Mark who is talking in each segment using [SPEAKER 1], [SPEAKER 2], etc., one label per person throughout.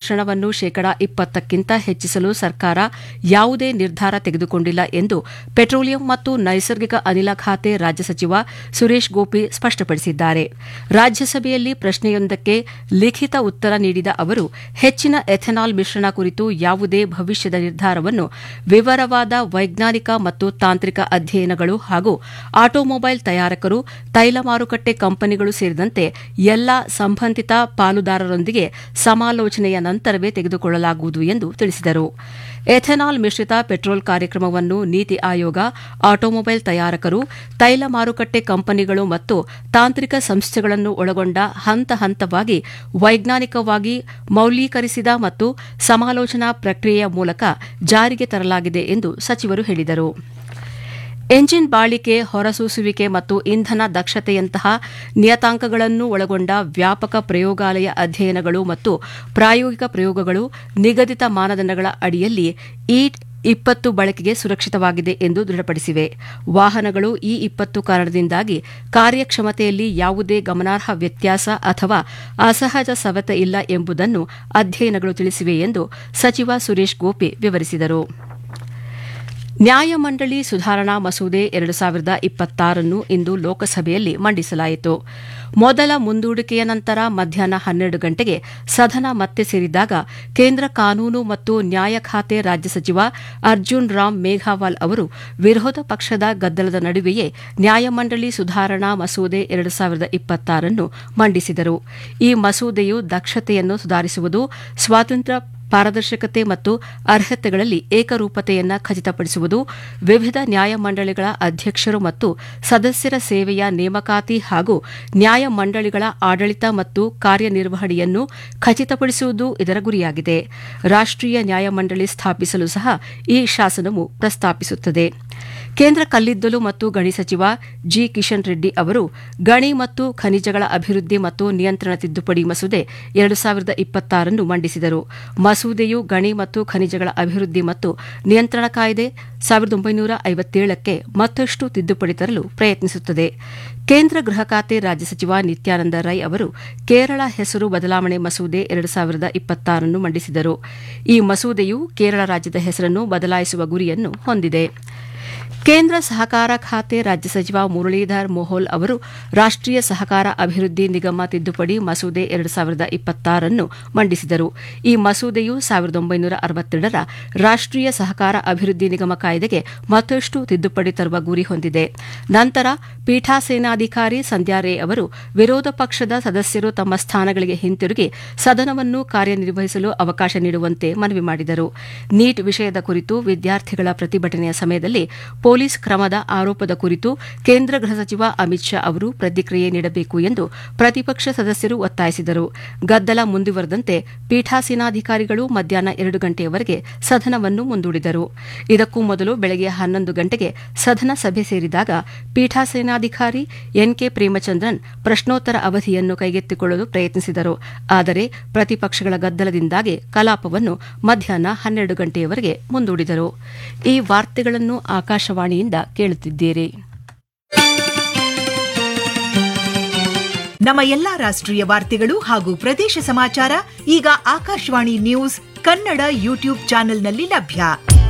[SPEAKER 1] ಮಿಶ್ರಣವನ್ನು ಶೇಕಡಾ ಇಪ್ಪತ್ತಕ್ಕಿಂತ ಹೆಚ್ಚಿಸಲು ಸರ್ಕಾರ ಯಾವುದೇ ನಿರ್ಧಾರ ತೆಗೆದುಕೊಂಡಿಲ್ಲ ಎಂದು ಪೆಟ್ರೋಲಿಯಂ ಮತ್ತು ನೈಸರ್ಗಿಕ ಅನಿಲ ಖಾತೆ ರಾಜ್ಯ ಸಚಿವ ಸುರೇಶ್ ಗೋಪಿ ಸ್ಪಷ್ಟಪಡಿಸಿದ್ದಾರೆ ರಾಜ್ಯಸಭೆಯಲ್ಲಿ ಪ್ರಶ್ನೆಯೊಂದಕ್ಕೆ ಲಿಖಿತ ಉತ್ತರ ನೀಡಿದ ಅವರು ಹೆಚ್ಚಿನ ಎಥೆನಾಲ್ ಮಿಶ್ರಣ ಕುರಿತು ಯಾವುದೇ ಭವಿಷ್ಯದ ನಿರ್ಧಾರವನ್ನು ವಿವರವಾದ ವೈಜ್ಞಾನಿಕ ಮತ್ತು ತಾಂತ್ರಿಕ ಅಧ್ಯಯನಗಳು ಹಾಗೂ ಆಟೋಮೊಬೈಲ್ ತಯಾರಕರು ತೈಲ ಮಾರುಕಟ್ಟೆ ಕಂಪನಿಗಳು ಸೇರಿದಂತೆ ಎಲ್ಲಾ ಸಂಬಂಧಿತ ಪಾಲುದಾರರೊಂದಿಗೆ ಸಮಾಲೋಚನೆಯ ನಂತರವೇ ತೆಗೆದುಕೊಳ್ಳಲಾಗುವುದು ಎಂದು ತಿಳಿಸಿದರು ಎಥೆನಾಲ್ ಮಿಶ್ರಿತ ಪೆಟ್ರೋಲ್ ಕಾರ್ಯಕ್ರಮವನ್ನು ನೀತಿ ಆಯೋಗ ಆಟೋಮೊಬೈಲ್ ತಯಾರಕರು ತೈಲ ಮಾರುಕಟ್ಟೆ ಕಂಪನಿಗಳು ಮತ್ತು ತಾಂತ್ರಿಕ ಸಂಸ್ಥೆಗಳನ್ನು ಒಳಗೊಂಡ ಹಂತ ಹಂತವಾಗಿ ವೈಜ್ಞಾನಿಕವಾಗಿ ಮೌಲ್ಯೀಕರಿಸಿದ ಮತ್ತು ಸಮಾಲೋಚನಾ ಪ್ರಕ್ರಿಯೆಯ ಮೂಲಕ ಜಾರಿಗೆ ತರಲಾಗಿದೆ ಎಂದು ಸಚಿವರು ಹೇಳಿದರು ಎಂಜಿನ್ ಬಾಳಿಕೆ ಹೊರಸೂಸುವಿಕೆ ಮತ್ತು ಇಂಧನ ದಕ್ಷತೆಯಂತಹ ನಿಯತಾಂಕಗಳನ್ನು ಒಳಗೊಂಡ ವ್ಯಾಪಕ ಪ್ರಯೋಗಾಲಯ ಅಧ್ಯಯನಗಳು ಮತ್ತು ಪ್ರಾಯೋಗಿಕ ಪ್ರಯೋಗಗಳು ನಿಗದಿತ ಮಾನದಂಡಗಳ ಅಡಿಯಲ್ಲಿ ಈ ಇಪ್ಪತ್ತು ಬಳಕೆಗೆ ಸುರಕ್ಷಿತವಾಗಿದೆ ಎಂದು ದೃಢಪಡಿಸಿವೆ ವಾಹನಗಳು ಈ ಇಪ್ಪತ್ತು ಕಾರಣದಿಂದಾಗಿ ಕಾರ್ಯಕ್ಷಮತೆಯಲ್ಲಿ ಯಾವುದೇ ಗಮನಾರ್ಹ ವ್ಯತ್ಯಾಸ ಅಥವಾ ಅಸಹಜ ಸವೆತ ಇಲ್ಲ ಎಂಬುದನ್ನು ಅಧ್ಯಯನಗಳು ತಿಳಿಸಿವೆ ಎಂದು ಸಚಿವ ಸುರೇಶ್ ಗೋಪಿ ವಿವರಿಸಿದರು ನ್ಯಾಯಮಂಡಳಿ ಸುಧಾರಣಾ ಮಸೂದೆ ಎರಡು ಸಾವಿರದ ಇಪ್ಪತ್ತಾರನ್ನು ಇಂದು ಲೋಕಸಭೆಯಲ್ಲಿ ಮಂಡಿಸಲಾಯಿತು ಮೊದಲ ಮುಂದೂಡಿಕೆಯ ನಂತರ ಮಧ್ಯಾಹ್ನ ಹನ್ನೆರಡು ಗಂಟೆಗೆ ಸದನ ಮತ್ತೆ ಸೇರಿದಾಗ ಕೇಂದ್ರ ಕಾನೂನು ಮತ್ತು ನ್ಯಾಯ ಖಾತೆ ರಾಜ್ಯ ಸಚಿವ ಅರ್ಜುನ್ ರಾಮ್ ಮೇಘಾವಾಲ್ ಅವರು ವಿರೋಧ ಪಕ್ಷದ ಗದ್ದಲದ ನಡುವೆಯೇ ನ್ಯಾಯಮಂಡಳಿ ಸುಧಾರಣಾ ಮಸೂದೆ ಎರಡು ಸಾವಿರದ ಇಪ್ಪತ್ತಾರನ್ನು ಮಂಡಿಸಿದರು ಈ ಮಸೂದೆಯು ದಕ್ಷತೆಯನ್ನು ಸುಧಾರಿಸುವುದು ಸ್ವಾತಂತ್ರ್ಯ ಪಾರದರ್ಶಕತೆ ಮತ್ತು ಅರ್ಹತೆಗಳಲ್ಲಿ ಏಕರೂಪತೆಯನ್ನು ಖಚಿತಪಡಿಸುವುದು ವಿವಿಧ ನ್ಯಾಯಮಂಡಳಿಗಳ ಅಧ್ಯಕ್ಷರು ಮತ್ತು ಸದಸ್ಯರ ಸೇವೆಯ ನೇಮಕಾತಿ ಹಾಗೂ ನ್ಯಾಯಮಂಡಳಿಗಳ ಆಡಳಿತ ಮತ್ತು ಕಾರ್ಯನಿರ್ವಹಣೆಯನ್ನು ಖಚಿತಪಡಿಸುವುದು ಇದರ ಗುರಿಯಾಗಿದೆ ರಾಷ್ಟೀಯ ನ್ಯಾಯಮಂಡಳಿ ಸ್ಥಾಪಿಸಲು ಸಹ ಈ ಶಾಸನವು ಪ್ರಸ್ತಾಪಿಸುತ್ತದೆ ಕೇಂದ್ರ ಕಲ್ಲಿದ್ದಲು ಮತ್ತು ಗಣಿ ಸಚಿವ ಜಿ ಕಿಶನ್ ರೆಡ್ಡಿ ಅವರು ಗಣಿ ಮತ್ತು ಖನಿಜಗಳ ಅಭಿವೃದ್ಧಿ ಮತ್ತು ನಿಯಂತ್ರಣ ತಿದ್ದುಪಡಿ ಮಸೂದೆ ಎರಡು ಸಾವಿರದ ಇಪ್ಪತ್ತಾರನ್ನು ಮಂಡಿಸಿದರು ಮಸೂದೆಯು ಗಣಿ ಮತ್ತು ಖನಿಜಗಳ ಅಭಿವೃದ್ಧಿ ಮತ್ತು ನಿಯಂತ್ರಣ ಕಾಯ್ದೆ ಸಾವಿರದ ಒಂಬೈನೂರ ಐವತ್ತೇಳಕ್ಕೆ ಮತ್ತಷ್ಟು ತಿದ್ದುಪಡಿ ತರಲು ಪ್ರಯತ್ನಿಸುತ್ತದೆ ಕೇಂದ್ರ ಗೃಹ ಖಾತೆ ರಾಜ್ಯ ಸಚಿವ ನಿತ್ಯಾನಂದ ರೈ ಅವರು ಕೇರಳ ಹೆಸರು ಬದಲಾವಣೆ ಮಸೂದೆ ಎರಡು ಸಾವಿರದ ಇಪ್ಪತ್ತಾರನ್ನು ಮಂಡಿಸಿದರು ಈ ಮಸೂದೆಯು ಕೇರಳ ರಾಜ್ಯದ ಹೆಸರನ್ನು ಬದಲಾಯಿಸುವ ಗುರಿಯನ್ನು ಹೊಂದಿದೆ ಕೇಂದ್ರ ಸಹಕಾರ ಖಾತೆ ರಾಜ್ಯ ಸಚಿವ ಮುರಳೀಧರ್ ಮೋಹೋಲ್ ಅವರು ರಾಷ್ಟೀಯ ಸಹಕಾರ ಅಭಿವೃದ್ಧಿ ನಿಗಮ ತಿದ್ದುಪಡಿ ಮಸೂದೆ ಎರಡು ಸಾವಿರದ ಇಪ್ಪತ್ತಾರನ್ನು ಮಂಡಿಸಿದರು ಈ ಮಸೂದೆಯು ಸಾವಿರದ ಒಂಬೈನೂರ ಅರವತ್ತೆರಡರ ರಾಷ್ಟೀಯ ಸಹಕಾರ ಅಭಿವೃದ್ಧಿ ನಿಗಮ ಕಾಯ್ದೆಗೆ ಮತ್ತಷ್ಟು ತಿದ್ದುಪಡಿ ತರುವ ಗುರಿ ಹೊಂದಿದೆ ನಂತರ ಪೀಠಾಸೇನಾಧಿಕಾರಿ ಸಂಧ್ಯಾ ರೇ ಅವರು ವಿರೋಧ ಪಕ್ಷದ ಸದಸ್ಯರು ತಮ್ಮ ಸ್ಥಾನಗಳಿಗೆ ಹಿಂತಿರುಗಿ ಸದನವನ್ನು ಕಾರ್ಯನಿರ್ವಹಿಸಲು ಅವಕಾಶ ನೀಡುವಂತೆ ಮನವಿ ಮಾಡಿದರು ನೀಟ್ ವಿಷಯದ ಕುರಿತು ವಿದ್ಯಾರ್ಥಿಗಳ ಪ್ರತಿಭಟನೆಯ ಸಮಯದಲ್ಲಿ ಪೊಲೀಸ್ ಕ್ರಮದ ಆರೋಪದ ಕುರಿತು ಕೇಂದ್ರ ಗೃಹ ಸಚಿವ ಅಮಿತ್ ಶಾ ಅವರು ಪ್ರತಿಕ್ರಿಯೆ ನೀಡಬೇಕು ಎಂದು ಪ್ರತಿಪಕ್ಷ ಸದಸ್ಯರು ಒತ್ತಾಯಿಸಿದರು ಗದ್ದಲ ಮುಂದುವರೆದಂತೆ ಪೀಠಾಸೀನಾಧಿಕಾರಿಗಳು ಮಧ್ಯಾಹ್ನ ಎರಡು ಗಂಟೆಯವರೆಗೆ ಸದನವನ್ನು ಮುಂದೂಡಿದರು ಇದಕ್ಕೂ ಮೊದಲು ಬೆಳಗ್ಗೆ ಹನ್ನೊಂದು ಗಂಟೆಗೆ ಸದನ ಸಭೆ ಸೇರಿದಾಗ ಪೀಠಾಸೇನಾಧಿಕಾರಿ ಎನ್ಕೆ ಪ್ರೇಮಚಂದ್ರನ್ ಪ್ರಶ್ನೋತ್ತರ ಅವಧಿಯನ್ನು ಕೈಗೆತ್ತಿಕೊಳ್ಳಲು ಪ್ರಯತ್ನಿಸಿದರು ಆದರೆ ಪ್ರತಿಪಕ್ಷಗಳ ಗದ್ದಲದಿಂದಾಗಿ ಕಲಾಪವನ್ನು ಮಧ್ಯಾಹ್ನ ಹನ್ನೆರಡು ಗಂಟೆಯವರೆಗೆ ಮುಂದೂಡಿದರು ಈ ವಾರ್ತೆಗಳನ್ನು ಆಕಾಶವಾಣಿಯಿಂದ ಕೇಳುತ್ತಿದ್ದೀರಿ
[SPEAKER 2] ನಮ್ಮ ಎಲ್ಲಾ ರಾಷ್ಟ್ರೀಯ ವಾರ್ತೆಗಳು ಹಾಗೂ ಪ್ರದೇಶ ಸಮಾಚಾರ ಈಗ ಆಕಾಶವಾಣಿ ನ್ಯೂಸ್ ಕನ್ನಡ ಯೂಟ್ಯೂಬ್ ಚಾನೆಲ್ನಲ್ಲಿ ಲಭ್ಯ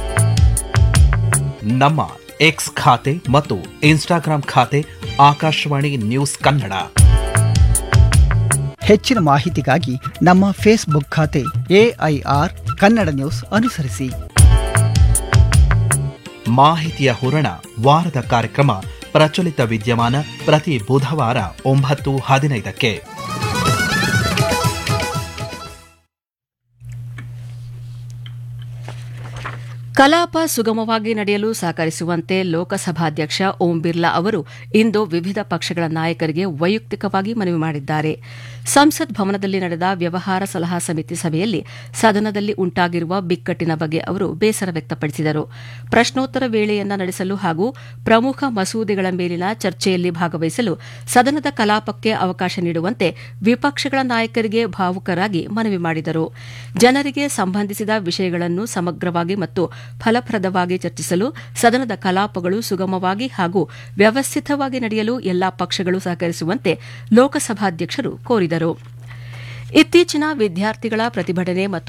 [SPEAKER 3] ನಮ್ಮ ಎಕ್ಸ್ ಖಾತೆ ಮತ್ತು ಇನ್ಸ್ಟಾಗ್ರಾಂ ಖಾತೆ ಆಕಾಶವಾಣಿ ನ್ಯೂಸ್ ಕನ್ನಡ
[SPEAKER 4] ಹೆಚ್ಚಿನ ಮಾಹಿತಿಗಾಗಿ ನಮ್ಮ ಫೇಸ್ಬುಕ್ ಖಾತೆ ಎಐಆರ್ ಕನ್ನಡ ನ್ಯೂಸ್ ಅನುಸರಿಸಿ
[SPEAKER 3] ಮಾಹಿತಿಯ ಹೂರಣ ವಾರದ ಕಾರ್ಯಕ್ರಮ ಪ್ರಚಲಿತ ವಿದ್ಯಮಾನ ಪ್ರತಿ ಬುಧವಾರ ಒಂಬತ್ತು ಹದಿನೈದಕ್ಕೆ
[SPEAKER 1] ಕಲಾಪ ಸುಗಮವಾಗಿ ನಡೆಯಲು ಸಹಕರಿಸುವಂತೆ ಲೋಕಸಭಾಧ್ಯಕ್ಷ ಓಂ ಬಿರ್ಲಾ ಅವರು ಇಂದು ವಿವಿಧ ಪಕ್ಷಗಳ ನಾಯಕರಿಗೆ ವೈಯಕ್ತಿಕವಾಗಿ ಮನವಿ ಮಾಡಿದ್ದಾರೆ ಸಂಸತ್ ಭವನದಲ್ಲಿ ನಡೆದ ವ್ಯವಹಾರ ಸಲಹಾ ಸಮಿತಿ ಸಭೆಯಲ್ಲಿ ಸದನದಲ್ಲಿ ಉಂಟಾಗಿರುವ ಬಿಕ್ಕಟ್ಟಿನ ಬಗ್ಗೆ ಅವರು ಬೇಸರ ವ್ಯಕ್ತಪಡಿಸಿದರು ಪ್ರಶ್ನೋತ್ತರ ವೇಳೆಯನ್ನ ನಡೆಸಲು ಹಾಗೂ ಪ್ರಮುಖ ಮಸೂದೆಗಳ ಮೇಲಿನ ಚರ್ಚೆಯಲ್ಲಿ ಭಾಗವಹಿಸಲು ಸದನದ ಕಲಾಪಕ್ಕೆ ಅವಕಾಶ ನೀಡುವಂತೆ ವಿಪಕ್ಷಗಳ ನಾಯಕರಿಗೆ ಭಾವುಕರಾಗಿ ಮನವಿ ಮಾಡಿದರು ಜನರಿಗೆ ಸಂಬಂಧಿಸಿದ ವಿಷಯಗಳನ್ನು ಸಮಗ್ರವಾಗಿ ಮತ್ತು ಫಲಪ್ರದವಾಗಿ ಚರ್ಚಿಸಲು ಸದನದ ಕಲಾಪಗಳು ಸುಗಮವಾಗಿ ಹಾಗೂ ವ್ಯವಸ್ಥಿತವಾಗಿ ನಡೆಯಲು ಎಲ್ಲಾ ಪಕ್ಷಗಳು ಸಹಕರಿಸುವಂತೆ ಲೋಕಸಭಾಧ್ಯಕ್ಷರು ಕೋರಿದರು ಇತ್ತೀಚಿನ ವಿದ್ಯಾರ್ಥಿಗಳ ಪ್ರತಿಭಟನೆ ಮತ್ತು